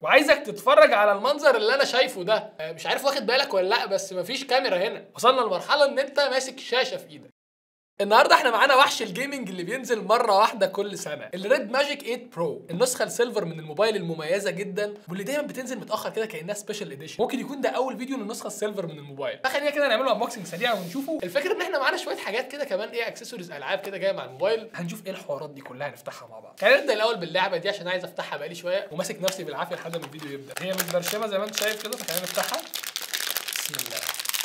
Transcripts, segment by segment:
وعايزك تتفرج على المنظر اللي انا شايفه ده آه، مش عارف واخد بالك ولا لا بس مفيش كاميرا هنا وصلنا لمرحله ان انت ماسك شاشه في ايدك النهارده احنا معانا وحش الجيمنج اللي بينزل مره واحده كل سنه الريد ماجيك 8 برو النسخه السيلفر من الموبايل المميزه جدا واللي دايما بتنزل متاخر كده كانها سبيشال اديشن ممكن يكون ده اول فيديو للنسخه السيلفر من الموبايل فخلينا كده نعمله انبوكسنج سريع ونشوفه الفكره ان احنا معانا شويه حاجات كده كمان ايه اكسسوارز العاب كده جايه مع الموبايل هنشوف ايه الحوارات دي كلها هنفتحها مع بعض خلينا نبدا الاول باللعبه دي عشان عايز افتحها بقالي شويه وماسك نفسي بالعافيه لحد ما الفيديو يبدا هي متبرشمه زي ما انت شايف كده فخلينا نفتحها بسم الله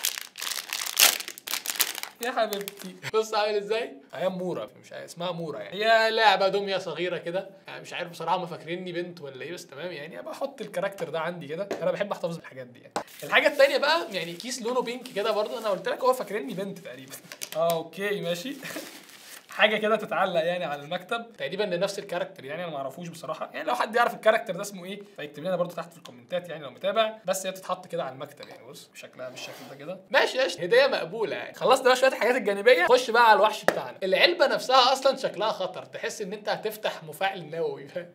يا حبيبتي بص عامل ازاي؟ هي مورا مش عارف اسمها مورا يعني هي لعبه دميه صغيره كده يعني مش عارف بصراحه ما فاكريني بنت ولا ايه بس تمام يعني ابقى احط الكاركتر ده عندي كده انا بحب احتفظ بالحاجات دي يعني الحاجه الثانيه بقى يعني كيس لونه بينك كده برضه انا قلت لك هو فاكرني بنت تقريبا اه اوكي ماشي حاجه كده تتعلق يعني على المكتب تقريبا لنفس الكاركتر يعني انا ما اعرفوش بصراحه يعني لو حد يعرف الكاركتر ده اسمه ايه فيكتب لنا برضو تحت في الكومنتات يعني لو متابع بس هي تتحط كده على المكتب يعني بص شكلها بالشكل ده كده ماشي ماشي هديه مقبوله يعني خلصنا بقى شويه الحاجات الجانبيه خش بقى على الوحش بتاعنا العلبه نفسها اصلا شكلها خطر تحس ان انت هتفتح مفاعل نووي فاهم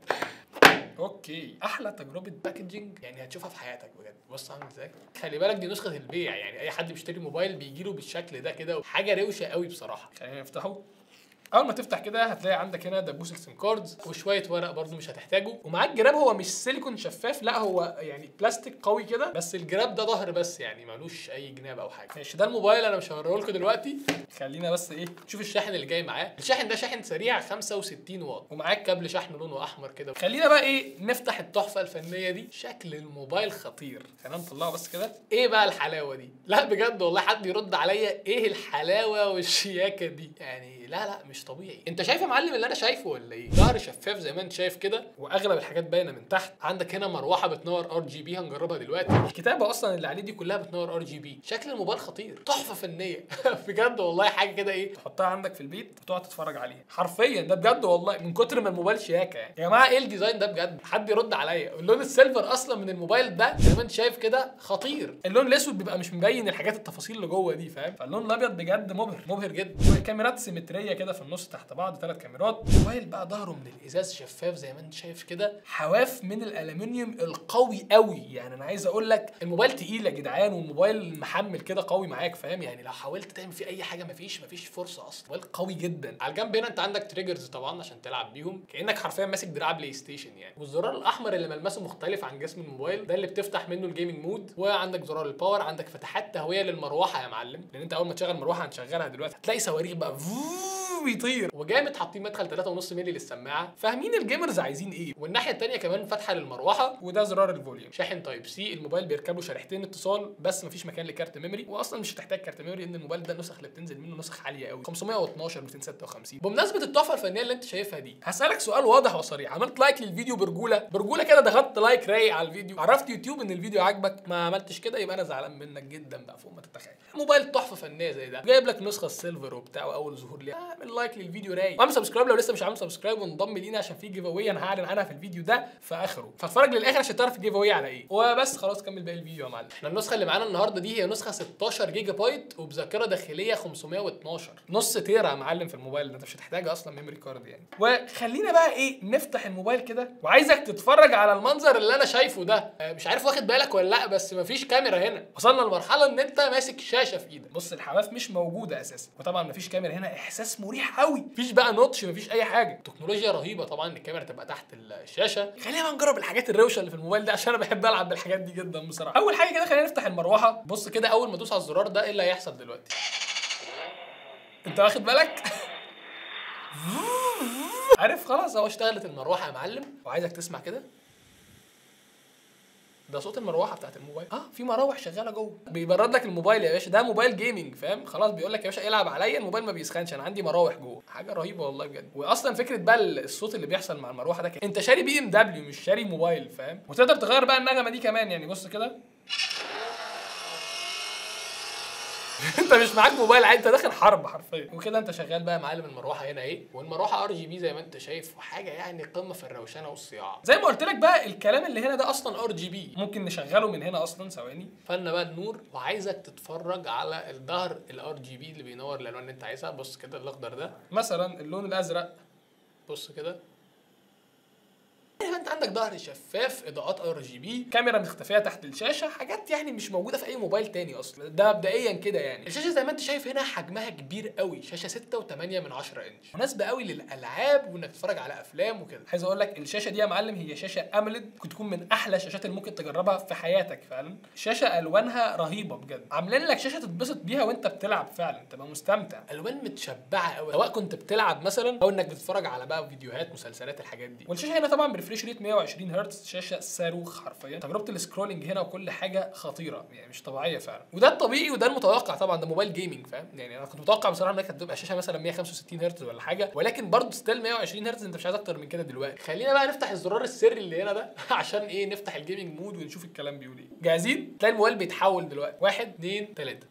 اوكي احلى تجربه باكجينج يعني هتشوفها في حياتك بجد بص عامل ازاي خلي بالك دي نسخه البيع يعني اي حد بيشتري موبايل بيجي له بالشكل ده كده حاجه روشه قوي بصراحه خلينا نفتحه اول ما تفتح كده هتلاقي عندك هنا دبوس السيم كاردز وشويه ورق برضو مش هتحتاجه ومعاك جراب هو مش سيليكون شفاف لا هو يعني بلاستيك قوي كده بس الجراب ده ظهر بس يعني ملوش اي جناب او حاجه ماشي ده الموبايل انا مش هوريه لكم دلوقتي خلينا بس ايه نشوف الشاحن اللي جاي معاه الشاحن ده شاحن سريع 65 واط ومعاك كابل شحن لونه احمر كده خلينا بقى ايه نفتح التحفه الفنيه دي شكل الموبايل خطير خلينا نطلعه بس كده ايه بقى الحلاوه دي لا بجد والله حد يرد عليا ايه الحلاوه والشياكه دي يعني لا لا مش طبيعي انت شايف يا معلم اللي انا شايفه ولا ايه ظهر شفاف زي ما انت شايف كده واغلب الحاجات باينه من تحت عندك هنا مروحه بتنور ار جي بي هنجربها دلوقتي الكتابه اصلا اللي عليه دي كلها بتنور ار جي بي شكل الموبايل خطير تحفه فنيه بجد والله حاجه كده ايه تحطها عندك في البيت وتقعد تتفرج عليها حرفيا ده بجد والله من كتر ما الموبايل شياكه يعني يا جماعه ايه الديزاين ده بجد حد يرد عليا اللون السيلفر اصلا من الموبايل ده زي ما انت شايف كده خطير اللون الاسود بيبقى مش مبين الحاجات التفاصيل اللي جوه دي فاهم فاللون الابيض بجد مبهر مبهر جدا وكاميرات سيمتريه كده في النص تحت بعض ثلاث كاميرات الموبايل بقى ظهره من الازاز شفاف زي ما انت شايف كده حواف من الالومنيوم القوي قوي يعني انا عايز اقول لك الموبايل تقيل يا جدعان والموبايل محمل كده قوي معاك فاهم يعني لو حاولت تعمل فيه اي حاجه مفيش مفيش فرصه اصلا موبايل قوي جدا على الجنب هنا انت عندك تريجرز طبعا عشان تلعب بيهم كانك حرفيا ماسك دراع بلاي ستيشن يعني والزرار الاحمر اللي ملمسه مختلف عن جسم الموبايل ده اللي بتفتح منه الجيمنج مود وعندك زرار الباور عندك فتحات تهويه للمروحه يا معلم لان انت اول ما تشغل مروحه هنشغلها دلوقتي هتلاقي صواريخ بقى فوو بيطير وجامد حاطين مدخل 3.5 مللي للسماعه فاهمين الجيمرز عايزين ايه والناحيه الثانيه كمان فتحه للمروحه وده زرار الفوليوم شاحن تايب سي الموبايل بيركب له شريحتين اتصال بس مفيش مكان لكارت ميموري واصلا مش هتحتاج كارت ميموري لان الموبايل ده النسخ اللي بتنزل منه نسخ عاليه قوي 512 256 بمناسبه التحفه الفنيه اللي انت شايفها دي هسالك سؤال واضح وصريح عملت لايك للفيديو برجوله برجوله كده ضغطت لايك رايق على الفيديو عرفت يوتيوب ان الفيديو عاجبك ما عملتش كده يبقى انا زعلان منك جدا بقى فوق ما تتخيل موبايل تحفه فنيه زي ده جايب لك نسخه السيلفر وبتاع واول ظهور ليها اعمل لايك للفيديو رايق واعمل سبسكرايب لو لسه مش عامل سبسكرايب وانضم لينا عشان في جيف اواي انا هعلن عنها في الفيديو ده في اخره فاتفرج للاخر عشان تعرف الجيف اواي على ايه وبس خلاص كمل باقي الفيديو يا معلم احنا النسخه اللي معانا النهارده دي هي نسخه 16 جيجا بايت وبذاكره داخليه 512 نص تيرا يا معلم في الموبايل ده انت مش هتحتاج اصلا ميموري كارد يعني وخلينا بقى ايه نفتح الموبايل كده وعايزك تتفرج على المنظر اللي انا شايفه ده آه، مش عارف واخد بالك ولا لا بس مفيش كاميرا هنا وصلنا لمرحله ان انت ماسك شاشه في ايدك بص الحواف مش موجوده اساسا وطبعا مفيش كاميرا هنا احساس مريح قوي مفيش بقى نوتش مفيش اي حاجه تكنولوجيا رهيبه طبعا ان الكاميرا تبقى تحت الشاشه خلينا بقى نجرب الحاجات الروشه اللي في الموبايل ده عشان انا بحب العب بالحاجات دي جدا بصراحه اول حاجه كده خلينا نفتح المروحه بص كده اول ما ادوس على الزرار ده ايه اللي هيحصل دلوقتي انت واخد بالك عارف خلاص اهو اشتغلت المروحه يا معلم وعايزك تسمع كده ده صوت المروحه بتاعت الموبايل اه في مراوح شغاله جوه بيبرد لك الموبايل يا باشا ده موبايل جيمنج فاهم خلاص بيقول لك يا باشا العب عليا الموبايل ما بيسخنش انا عندي مراوح جوه حاجه رهيبه والله بجد واصلا فكره بقى الصوت اللي بيحصل مع المروحه ده كده. انت شاري بي ام دبليو مش شاري موبايل فاهم وتقدر تغير بقى النغمه دي كمان يعني بص كده انت مش معاك موبايل عادي انت داخل حرب حرفيا وكده انت شغال بقى يا معلم المروحه هنا ايه والمروحه ار جي بي زي ما انت شايف وحاجه يعني قمه في الروشنه والصياعه زي ما قلت لك بقى الكلام اللي هنا ده اصلا ار جي بي ممكن نشغله من هنا اصلا ثواني فلنا بقى النور وعايزك تتفرج على الظهر الار جي بي اللي بينور الالوان اللي انت عايزها بص كده الاخضر ده مثلا اللون الازرق بص كده يعني انت عندك ظهر شفاف اضاءات ار جي بي كاميرا مختفيه تحت الشاشه حاجات يعني مش موجوده في اي موبايل تاني اصلا ده مبدئيا كده يعني الشاشه زي ما انت شايف هنا حجمها كبير قوي شاشه 6 و8 من 10 انش مناسبه قوي للالعاب وانك تتفرج على افلام وكده عايز اقول لك الشاشه دي يا معلم هي شاشه اموليد ممكن تكون من احلى الشاشات اللي ممكن تجربها في حياتك فعلا شاشه الوانها رهيبه بجد عاملين لك شاشه تتبسط بيها وانت بتلعب فعلا تبقى مستمتع الوان متشبعه قوي سواء كنت بتلعب مثلا او انك بتتفرج على بقى فيديوهات مسلسلات الحاجات دي والشاشه هنا طبعا بريفريش ريت 120 هرتز شاشه صاروخ حرفيا تجربه السكرولنج هنا وكل حاجه خطيره يعني مش طبيعيه فعلا وده الطبيعي وده المتوقع طبعا ده موبايل جيمنج فاهم يعني انا كنت متوقع بصراحه انها كانت هتبقى شاشه مثلا 165 هرتز ولا حاجه ولكن برضه ستيل 120 هرتز انت مش عايز اكتر من كده دلوقتي خلينا بقى نفتح الزرار السري اللي هنا ده عشان ايه نفتح الجيمنج مود ونشوف الكلام بيقول ايه جاهزين تلاقي الموبايل بيتحول دلوقتي واحد اتنين تلاته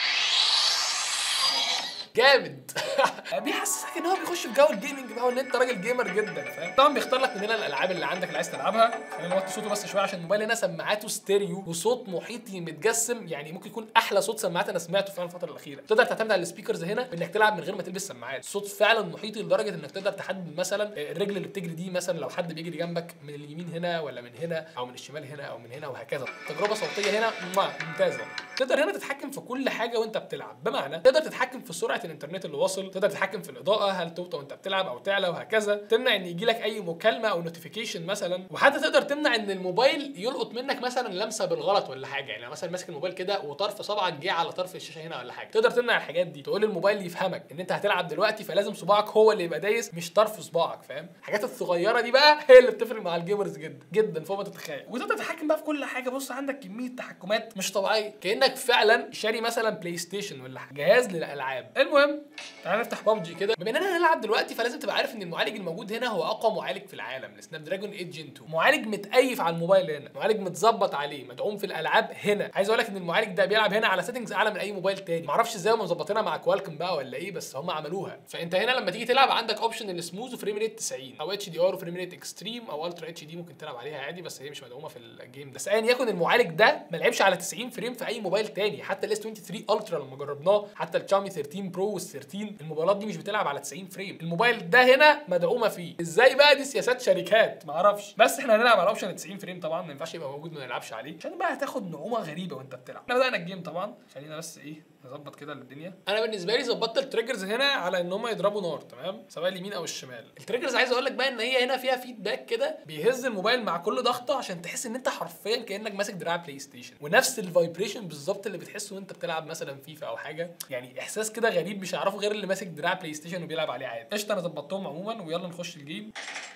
جامد بيحسسك ان هو بيخش في جو الجيمنج بقى وان انت راجل جيمر جدا فاهم طبعا بيختار لك من هنا الالعاب اللي عندك اللي عايز تلعبها خلينا نوطي صوته بس شويه عشان الموبايل هنا سماعاته ستيريو وصوت محيطي متجسم يعني ممكن يكون احلى صوت سماعات انا سمعته فعلا الفتره الاخيره تقدر تعتمد على السبيكرز هنا بانك تلعب من غير ما تلبس سماعات صوت فعلا محيطي لدرجه انك تقدر تحدد مثلا الرجل اللي بتجري دي مثلا لو حد بيجري جنبك من اليمين هنا ولا من هنا او من الشمال هنا او من هنا وهكذا تجربه صوتيه هنا ممتازه تقدر هنا تتحكم في كل حاجه وانت بتلعب بمعنى تقدر تتحكم في سرعه الانترنت اللي واصل تقدر تتحكم في الاضاءه هل توطى وانت بتلعب او تعلى وهكذا تمنع ان يجي لك اي مكالمه او نوتيفيكيشن مثلا وحتى تقدر تمنع ان الموبايل يلقط منك مثلا لمسه بالغلط ولا حاجه يعني مثلا ماسك الموبايل كده وطرف صبعك جه على طرف الشاشه هنا ولا حاجه تقدر تمنع الحاجات دي تقول للموبايل يفهمك ان انت هتلعب دلوقتي فلازم صباعك هو اللي يبقى دايس مش طرف صباعك فاهم الحاجات الصغيره دي بقى هي اللي بتفرق مع الجيمرز جدا جدا فوق ما تتخيل وتقدر تتحكم بقى في كل حاجه بص عندك كميه تحكمات مش طبيعيه كانك فعلا شاري مثلا بلاي ستيشن ولا جهاز للالعاب المهم تعال نفتح ببجي كده بما اننا هنلعب دلوقتي فلازم تبقى عارف ان المعالج الموجود هنا هو اقوى معالج في العالم السناب دراجون 8 جن 2 معالج متأيف على الموبايل هنا معالج متظبط عليه مدعوم في الالعاب هنا عايز اقول لك ان المعالج ده بيلعب هنا على سيتنجز اعلى من اي موبايل تاني معرفش ازاي هم مظبطينها مع كوالكم بقى ولا ايه بس هم عملوها فانت هنا لما تيجي تلعب عندك اوبشن السموث وفريم ريت 90 او اتش دي ار وفريم ريت اكستريم او الترا اتش دي ممكن تلعب عليها عادي بس هي مش مدعومه في الجيم ده بس ايا يكن المعالج ده ما لعبش على 90 فريم في اي موبايل تاني حتى الاس 23 الترا لما جربناه حتى الشاومي 13 برو وال 13 الموبايلات دي مش بتلعب على 90 فريم الموبايل ده هنا مدعومه فيه ازاي بقى دي سياسات شركات ما اعرفش بس احنا هنلعب على اوبشن 90 فريم طبعا ما ينفعش يبقى موجود ما نلعبش عليه عشان بقى هتاخد نعومه غريبه وانت بتلعب احنا بدانا الجيم طبعا خلينا بس ايه نظبط كده الدنيا انا بالنسبه لي ظبطت التريجرز هنا على ان هم يضربوا نار تمام سواء اليمين او الشمال التريجرز عايز اقول لك بقى ان هي هنا فيها فيدباك كده بيهز الموبايل مع كل ضغطه عشان تحس ان انت حرفيا كانك ماسك دراع بلاي ستيشن ونفس الفايبريشن بالظبط اللي بتحسه وانت بتلعب مثلا فيفا او حاجه يعني احساس كده غريب مش هيعرفه غير اللي ماسك دراع بلاي ستيشن وبيلعب عليه عادي قشطه انا ظبطتهم عموما ويلا نخش الجيم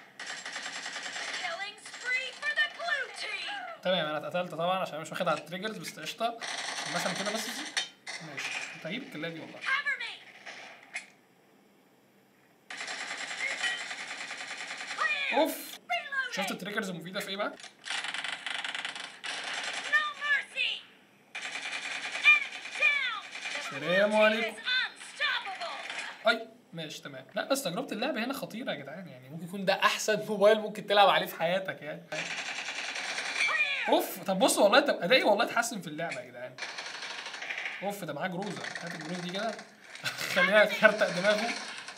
Killing spree for the blue team! تمام انا اتقتلت طبعا عشان مش واخد على التريجرز بس قشطه مثلا كده بس ماشي انت هجيب الكلاب دي والله Cover me! Clear! اوف شفت Reloading! التريجرز المفيده في ايه بقى No mercy! Enemy down! The السلام blue team عليكم. is unstoppable! اي ماشي تمام لا بس تجربه اللعب هنا خطيره يا جدعان يعني ممكن يكون ده احسن موبايل ممكن تلعب عليه في حياتك يعني اوف طب بص والله طب ادائي والله اتحسن في اللعبه يا جدعان اوف ده معاه جروزه هات الجروزه دي كده خليها تخرتق دماغه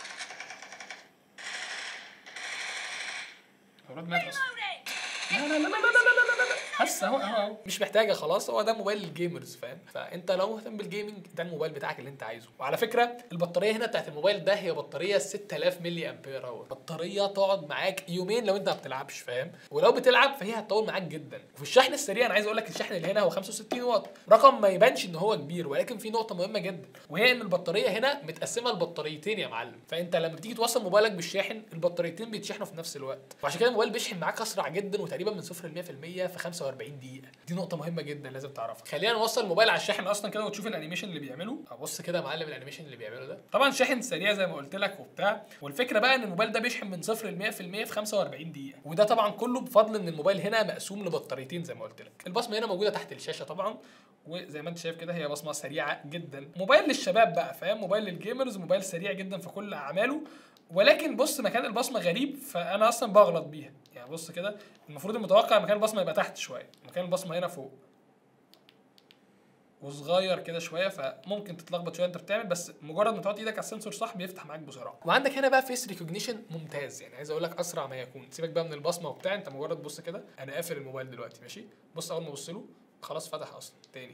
الولاد مات اصلا Reloading! لا لا لا لا لا لا لا لا لا بس اهو اهو اهو مش محتاجه خلاص هو ده موبايل الجيمرز فاهم فانت لو مهتم بالجيمنج ده الموبايل بتاعك اللي انت عايزه وعلى فكره البطاريه هنا بتاعت الموبايل ده هي بطاريه 6000 ملي امبير اور بطاريه تقعد معاك يومين لو انت ما بتلعبش فاهم ولو بتلعب فهي هتطول معاك جدا وفي الشحن السريع انا عايز اقول لك الشحن اللي هنا هو 65 واط رقم ما يبانش ان هو كبير ولكن في نقطه مهمه جدا وهي ان البطاريه هنا متقسمه لبطاريتين يا معلم فانت لما بتيجي توصل موبايلك بالشاحن البطاريتين بيتشحنوا في نفس الوقت وعشان كده الموبايل بيشحن معاك اسرع جدا وتقريبا من 0 ل 100% في 45 دقيقه دي نقطه مهمه جدا لازم تعرفها خلينا نوصل الموبايل على الشاحن اصلا كده وتشوف الانيميشن اللي بيعمله بص كده يا معلم الانيميشن اللي بيعمله ده طبعا شاحن سريع زي ما قلت لك وبتاع والفكره بقى ان الموبايل ده بيشحن من 0 ل 100% في 45 دقيقه وده طبعا كله بفضل ان الموبايل هنا مقسوم لبطاريتين زي ما قلت لك البصمه هنا موجوده تحت الشاشه طبعا وزي ما انت شايف كده هي بصمه سريعه جدا موبايل للشباب بقى فاهم موبايل للجيمرز موبايل سريع جدا في كل اعماله ولكن بص مكان البصمه غريب فانا اصلا بغلط بيها يعني بص كده المفروض المتوقع مكان البصمه يبقى تحت شويه مكان البصمه هنا فوق وصغير كده شويه فممكن تتلخبط شويه انت بتعمل بس مجرد ما تحط ايدك على السنسور صح بيفتح معاك بسرعه وعندك هنا بقى فيس ريكوجنيشن ممتاز يعني عايز اقول لك اسرع ما يكون سيبك بقى من البصمه وبتاع انت مجرد بص كده انا قافل الموبايل دلوقتي ماشي بص اول ما ابص له خلاص فتح اصلا تاني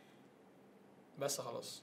بس خلاص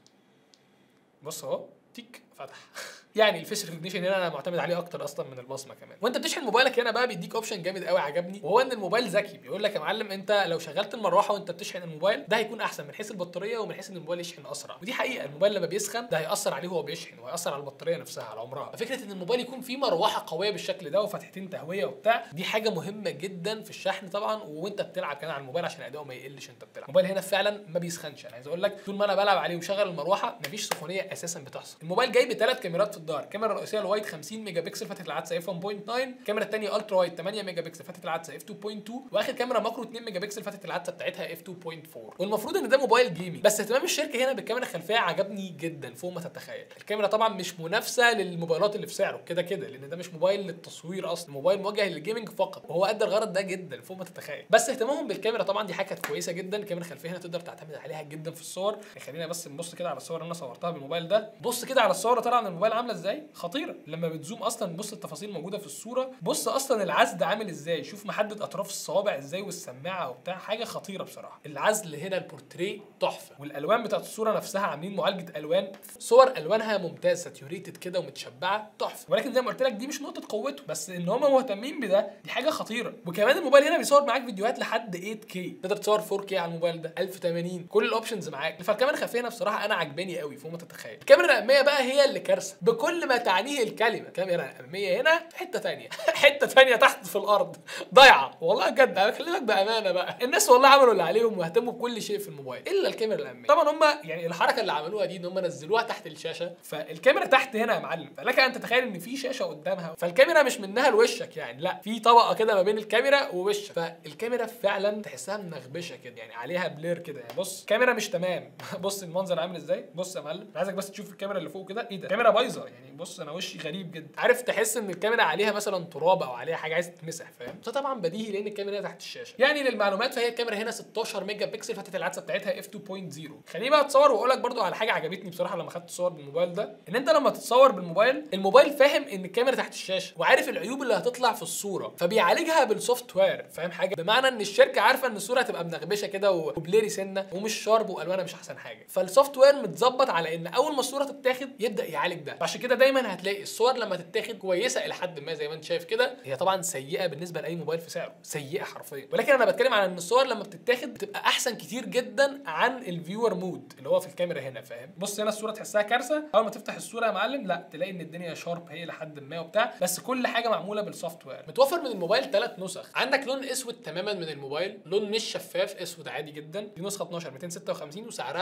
بص اهو تيك فتح يعني الفيس ريكوجنيشن هنا انا معتمد عليه اكتر اصلا من البصمه كمان وانت بتشحن موبايلك هنا بقى بيديك اوبشن جامد قوي عجبني وهو ان الموبايل ذكي بيقول لك يا معلم انت لو شغلت المروحه وانت بتشحن الموبايل ده هيكون احسن من حيث البطاريه ومن حيث ان الموبايل يشحن اسرع ودي حقيقه الموبايل لما بيسخن ده هياثر عليه وهو بيشحن وهياثر على البطاريه نفسها على عمرها ففكره ان الموبايل يكون فيه مروحه قويه بالشكل ده وفتحتين تهويه وبتاع دي حاجه مهمه جدا في الشحن طبعا وانت بتلعب كمان على الموبايل عشان اداؤه ما يقلش انت بتلعب الموبايل هنا فعلا ما بيسخنش انا عايز اقول لك طول ما انا بلعب عليه ومشغل المروحه مفيش سخونيه اساسا بتحصل الموبايل جاي بثلاث كاميرات في الظهر الكاميرا الرئيسيه الوايد 50 ميجا بكسل فتحه العدسه اف 1.9 الكاميرا الثانيه الترا وايد 8 ميجا بكسل فتحه العدسه اف 2.2 واخر كاميرا ماكرو 2 ميجا بكسل فتحه العدسه بتاعتها اف 2.4 والمفروض ان ده موبايل جيمنج بس اهتمام الشركه هنا بالكاميرا الخلفيه عجبني جدا فوق ما تتخيل الكاميرا طبعا مش منافسه للموبايلات اللي في سعره كده كده لان ده مش موبايل للتصوير اصلا موبايل موجه للجيمنج فقط وهو ادى الغرض ده جدا فوق ما تتخيل بس اهتمامهم بالكاميرا طبعا دي حاجه كانت كويسه جدا الكاميرا الخلفيه هنا تقدر تعتمد عليها جدا في الصور خلينا بس نبص كده على الصور اللي انا صورتها بالموبايل ده بص كده على الصور طالعه من الموبايل عامله ازاي خطيره لما بتزوم اصلا بص التفاصيل موجوده في الصوره بص اصلا العزل عامل ازاي شوف محدد اطراف الصوابع ازاي والسماعه وبتاع حاجه خطيره بصراحه العزل هنا البورتريه تحفه والالوان بتاعت الصوره نفسها عاملين معالجه الوان صور الوانها ممتاز ساتيوريتد كده ومتشبعه تحفه ولكن زي ما قلت لك دي مش نقطه قوته بس ان هم مهتمين بده دي حاجه خطيره وكمان الموبايل هنا بيصور معاك فيديوهات لحد 8K تقدر تصور 4K على الموبايل ده 1080 كل الاوبشنز معاك فالكاميرا الخلفيه هنا بصراحه انا عجباني قوي فوق ما تتخيل الكاميرا الاماميه بقى هي اللي كارثه بكل ما تعنيه الكلمه الكاميرا الاماميه هنا في حته ثانيه حته ثانيه تحت في الارض ضايعه والله بجد انا بكلمك بامانه بقى الناس والله عملوا اللي عليهم واهتموا بكل شيء في الموبايل الا الكاميرا الاماميه طبعا هم يعني الحركه اللي عملوها دي ان هم نزلوها تحت الشاشه فالكاميرا تحت هنا يا معلم فلك ان تتخيل ان في شاشه قدامها فالكاميرا مش منها لوشك يعني لا في طبقه كده ما بين الكاميرا ووشك فالكاميرا فعلا تحسها منغبشه كده يعني عليها بلير كده يعني بص كاميرا مش تمام بص المنظر عامل ازاي بص يا معلم عايزك بس تشوف الكاميرا اللي فوق كده ايه ده كاميرا بايظه يعني بص انا وشي غريب جدا عارف تحس ان الكاميرا عليها مثلا تراب او عليها حاجه عايز تتمسح فاهم ده طبعا بديهي لان الكاميرا تحت الشاشه يعني للمعلومات فهي الكاميرا هنا 16 ميجا بكسل فتحه العدسه بتاعتها اف 2.0 خليني بقى اتصور واقول لك برضو على حاجه عجبتني بصراحه لما خدت صور بالموبايل ده ان انت لما تتصور بالموبايل الموبايل فاهم ان الكاميرا تحت الشاشه وعارف العيوب اللي هتطلع في الصوره فبيعالجها بالسوفت وير فاهم حاجه بمعنى ان الشركه عارفه ان الصوره هتبقى منغبشه كده وبليري سنه ومش شارب والوانها مش احسن حاجه فالسوفت وير متظبط على ان اول ما الصوره تتاخد يبدا يعالج ده فعشان كده دايما هتلاقي الصور لما تتاخد كويسه الى حد ما زي ما انت شايف كده هي طبعا سيئه بالنسبه لاي موبايل في سعره سيئه حرفيا ولكن انا بتكلم عن ان الصور لما بتتاخد بتبقى احسن كتير جدا عن الفيور مود اللي هو في الكاميرا هنا فاهم بص هنا الصوره تحسها كارثه اول ما تفتح الصوره يا معلم لا تلاقي ان الدنيا شارب هي لحد ما وبتاع بس كل حاجه معموله بالسوفت وير متوفر من الموبايل ثلاث نسخ عندك لون اسود تماما من الموبايل لون مش شفاف اسود عادي جدا دي نسخه 12 256 وسعرها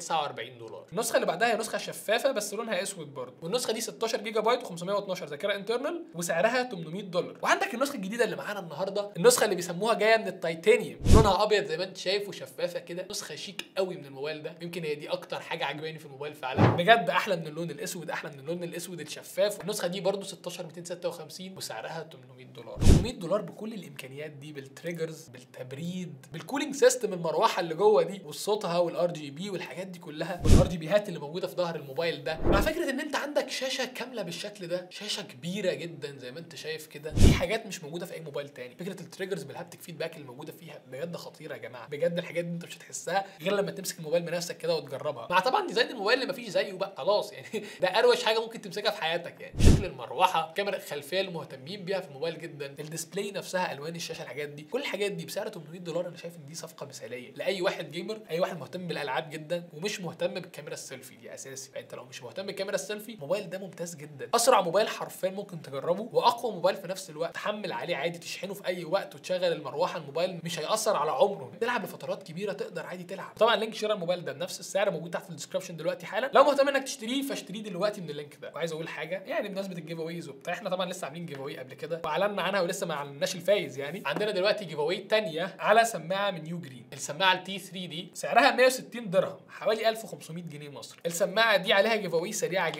649 دولار النسخه اللي بعدها هي نسخه شفافه بس لونها اسود برضه والنسخه دي 16 جيجا بايت و512 ذاكره انترنال وسعرها 800 دولار وعندك النسخه الجديده اللي معانا النهارده النسخه اللي بيسموها جايه من التيتانيوم لونها ابيض زي ما انت شايف وشفافه كده نسخه شيك قوي من الموبايل ده يمكن هي دي اكتر حاجه عجباني في الموبايل فعلا بجد احلى من اللون الاسود احلى من اللون الاسود الشفاف النسخه دي برضه 16 256 وسعرها 800 دولار 800 دولار بكل الامكانيات دي بالتريجرز بالتبريد بالكولينج سيستم المروحه اللي جوه دي وصوتها والار جي بي والحاجات دي كلها والار جي بيهات اللي موجوده في ظهر الموبايل ده مع فكره ان انت عندك شاشه كامله بالشكل ده شاشه كبيره جدا زي ما انت شايف كده دي حاجات مش موجوده في اي موبايل تاني فكره التريجرز بالهابتك فيدباك اللي موجوده فيها بجد خطيره يا جماعه بجد الحاجات دي انت مش هتحسها غير لما تمسك الموبايل بنفسك كده وتجربها مع طبعا ديزاين الموبايل اللي مفيش زيه بقى خلاص يعني ده اروش حاجه ممكن تمسكها في حياتك يعني شكل المروحه الكاميرا الخلفيه اللي مهتمين بيها في الموبايل جدا الديسبلاي نفسها الوان الشاشه الحاجات دي كل الحاجات دي بسعر 800 دولار انا شايف ان دي صفقه مثاليه لاي واحد جيمر اي واحد مهتم بالالعاب جدا ومش مهتم بالكاميرا السيلفي دي اساسي فانت لو مش مهتم بالكاميرا السيلفي الموبايل ده ممتاز جدا اسرع موبايل حرفيا ممكن تجربه واقوى موبايل في نفس الوقت تحمل عليه عادي تشحنه في اي وقت وتشغل المروحه الموبايل مش هياثر على عمره تلعب لفترات كبيره تقدر عادي تلعب طبعا لينك شراء الموبايل ده بنفس السعر موجود تحت في الديسكربشن دلوقتي حالا لو مهتم انك تشتريه فاشتريه دلوقتي من اللينك ده وعايز اقول حاجه يعني بمناسبه الجيف اويز وبتاع احنا طبعا لسه عاملين جيف اوي قبل كده واعلنا عنها ولسه ما اعلناش الفايز يعني عندنا دلوقتي جيف اوي ثانيه على سماعه من يو جرين السماعه التي 3 دي سعرها 160 درهم حوالي 1500 جنيه مصري السماعه دي عليها جيف اوي سريعه جدا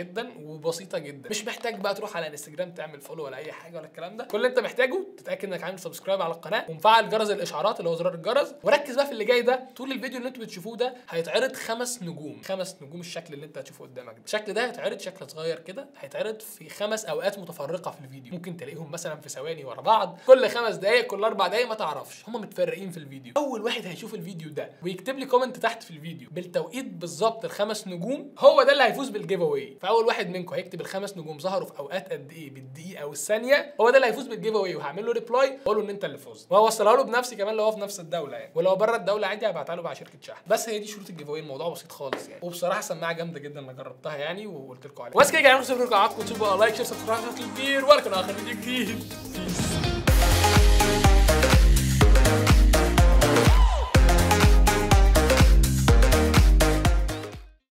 وبسيطه جدا مش محتاج بقى تروح على انستجرام تعمل فولو ولا اي حاجه ولا الكلام ده كل اللي انت محتاجه تتاكد انك عامل سبسكرايب على القناه ومفعل جرس الاشعارات اللي هو زرار الجرس وركز بقى في اللي جاي ده طول الفيديو اللي انتوا بتشوفوه ده هيتعرض خمس نجوم خمس نجوم الشكل اللي انت هتشوفه قدامك ده الشكل ده هيتعرض شكل صغير كده هيتعرض في خمس اوقات متفرقه في الفيديو ممكن تلاقيهم مثلا في ثواني ورا بعض كل خمس دقائق كل اربع دقائق ما تعرفش هم متفرقين في الفيديو اول واحد هيشوف الفيديو ده ويكتب لي كومنت تحت في الفيديو بالتوقيت بالظبط الخمس نجوم هو ده اللي هيفوز بالجيف اواي فاول واحد منكم هيكتب الخمس نجوم ظهروا في اوقات قد ايه بالدقيقه والثانيه هو ده اللي هيفوز بالجيف اواي وهعمل له ريبلاي واقول له ان انت اللي فزت وهوصلها له بنفسي كمان لو هو في نفس الدوله يعني ولو بره الدوله عادي هبعتها له مع شركه شحن بس هي دي شروط الجيف اواي الموضوع بسيط خالص يعني وبصراحه سماعه جامده جدا انا جربتها يعني وقلت لكم عليها بس كده يا جماعه ما تنسوش تعملوا لايك شير سبسكرايب بشكل كبير ولكن اخر فيديو جديد Peace.